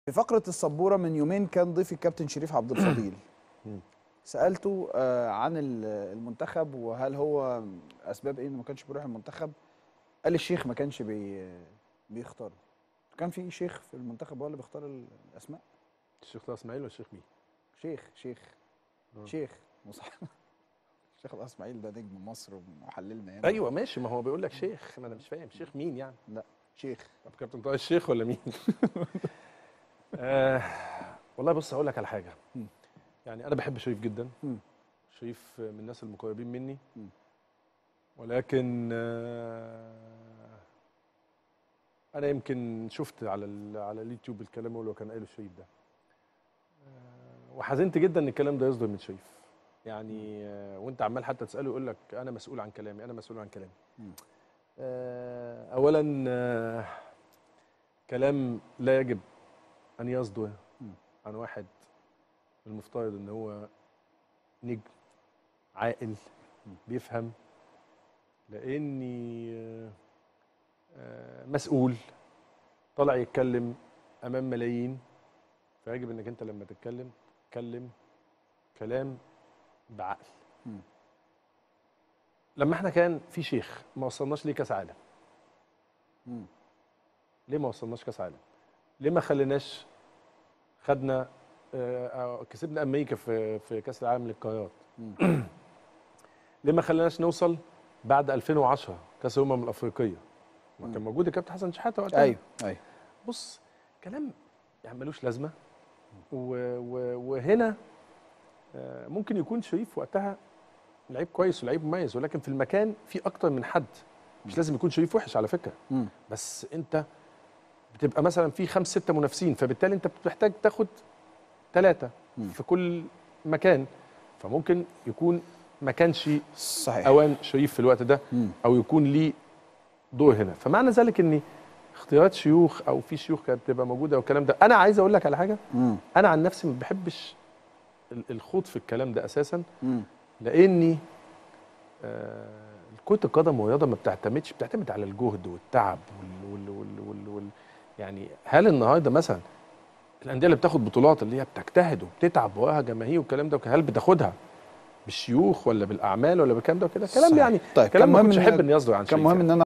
في فقرة السبورة من يومين كان ضيفي الكابتن شريف عبد الفضيل مم. سألته آه، عن ال- المنتخب وهل هو أسباب إيه إنه ما كانش بيروح المنتخب قال لي الشيخ ما كانش بي بيختار كان في شيخ في المنتخب هو اللي بيختار ال- الأسماء الشيخ طه اسماعيل ولا الشيخ مين؟ شيخ شيخ آه. شيخ مصح الشيخ الله اسماعيل ده نجم مصر ومحللنا يعني ايوه ماشي ما هو بيقول لك شيخ ما انا مش فاهم شيخ مين يعني؟ لا شيخ طب كابتن طه الشيخ ولا مين؟ آه والله بص اقول لك على حاجه مم. يعني انا بحب شريف جدا مم. شريف من الناس المقربين مني مم. ولكن آه انا يمكن شفت على ال- على اليوتيوب الكلام اللي هو كان قايله شريف ده آه وحزنت جدا ان الكلام ده يصدر من شريف يعني آه وانت عمال حتى تساله يقول لك انا مسؤول عن كلامي انا مسؤول عن كلامي مم. آه اولا آه كلام لا يجب ان يصدر مم. عن واحد المفترض ان هو نجم عاقل بيفهم لاني آه، آه، مسؤول طالع يتكلم امام ملايين فيجب انك انت لما تتكلم تتكلم كلام بعقل مم. لما احنا كان في شيخ ما وصلناش ليه كاس عالم مم. ليه ما وصلناش كاس عالم ليه ما خليناش خدنا آه، آه، كسبنا امريكا في في كاس العالم للقارات مم. ليه ما خليناش نوصل بعد 2010 كاس الامم الافريقيه ما مم. كان موجود الكابتن حسن شحاته وقتها أيوه أيوه بص كلام يعني ملوش لازمه و و وهنا آه، ممكن يكون شريف وقتها لعيب كويس ولعيب مميز ولكن في المكان في اكتر من حد مش لازم يكون شريف وحش على فكره مم. بس انت بتبقى مثلا في خمس ستة منافسين فبالتالي انت بتحتاج تاخد ثلاثة مم. في كل مكان فممكن يكون ما كانش صحيح اوان شريف في الوقت ده مم. او يكون ليه دور هنا فمعنى ذلك ان اختيارات شيوخ او في شيوخ كانت بتبقى موجوده والكلام ده انا عايز اقول لك على حاجه مم. انا عن نفسي ما بحبش ال- الخوض في الكلام ده اساسا مم. لاني آه كرة القدم والرياضة ما بتعتمدش بتعتمد على الجهد والتعب وال وال وال وال وال يعني هل النهارده مثلا الأندية اللي بتاخد بطولات اللي هي بتجتهد وبتتعب وراها جماهير والكلام ده هل بتاخدها بالشيوخ ولا بالأعمال ولا بالكلام ده وكده كلام صحيح. يعني طيب كلام كان ما مهم كنتش إن- احب اني اصدر عن كان شريف مهم يعني. ان انا